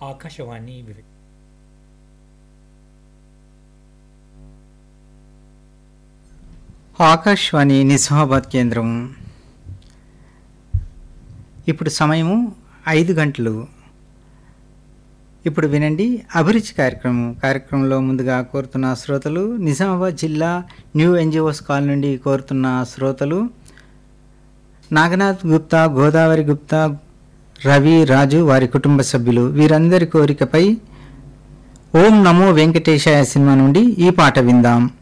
ఆకాశవాణి వివి ఆకాశవాణి నిజామాబాద్ కేంద్రం ఇప్పుడు సమయము ఐదు గంటలు ఇప్పుడు వినండి అభిరుచి కార్యక్రమం కార్యక్రమంలో ముందుగా కోరుతున్న శ్రోతలు నిజామాబాద్ జిల్లా న్యూ ఎన్జిఓస్ కాల్ నుండి కోరుతున్న శ్రోతలు నాగనాథ్ గుప్తా గోదావరి గుప్తా రవి రాజు వారి కుటుంబ సభ్యులు వీరందరి కోరికపై ఓం నమో వెంకటేశాయ సినిమా నుండి ఈ పాట విందాం